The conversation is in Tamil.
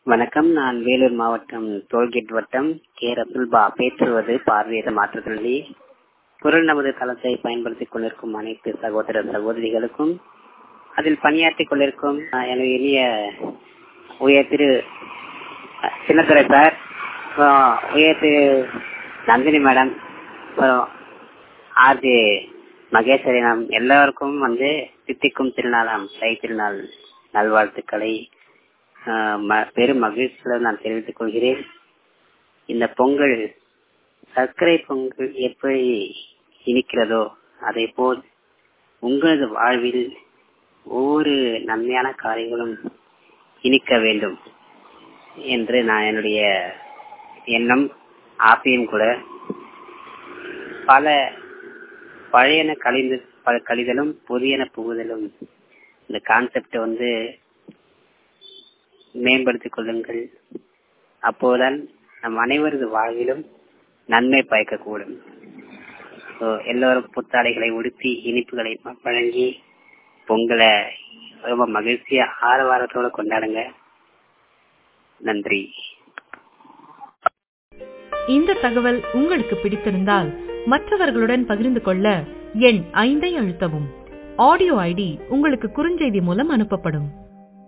வணக்கம் நான் வேலூர் மாவட்டம் டோல்கேட் வட்டம் கே ரசுல்பா பேசுவது பார்வையிட மாற்றுத்திறனாளி குரல் நமது தளத்தை பயன்படுத்திக் கொண்டிருக்கும் அனைத்து சகோதர சகோதரிகளுக்கும் அதில் பணியாற்றிக் கொண்டிருக்கும் அஹ், எனது இனிய உயர் திரு அஹ், சின்னத்துரை சார் அப்புறம் உயர் திரு நந்தினி மேடம் அப்புறம் ஆர்ஜே மகேஸ்வரி மேம் எல்லாருக்கும் வந்து தித்திக்கும் திருநாளாம் தை திருநாள் நல்வாழ்த்துக்களை ஆஹ் ம- பெரும் மகிழ்ச்சியுடன் நான் தெரிவித்துக் கொள்கிறேன் இந்த பொங்கல் சர்க்கரை பொங்கல் எப்படி இனிக்கிறதோ அதே போல் உங்களது வாழ்வில் ஒவ்வொரு நன்மையான காரியங்களும் இனிக்க வேண்டும் என்று நான் என்னுடைய எண்ணம் ஆசையும் கூட பல பழையன கழிந்து பல கழிதலும் புதியன புகுதலும் இந்த கான்செப்ட் வந்து மேம்படுத்திக் கொள்ளுங்கள் அப்போதுதான் நம் அனைவரது வாழ்விலும் நன்மை பயக்கக்கூடும் So, எல்லோரும் புத்தாடைகளை உடுத்தி இனிப்புகளை வ- வழங்கி பொங்கலை ரொம்ப மகிழ்ச்சியா ஆரவாரத்தோட கொண்டாடுங்க நன்றி இந்த தகவல் உங்களுக்கு பிடித்திருந்தால் மற்றவர்களுடன் பகிர்ந்து கொள்ள எண் ஐந்தை அழுத்தவும் ஆடியோ ஐடி உங்களுக்கு குறுஞ்செய்தி மூலம் அனுப்பப்படும்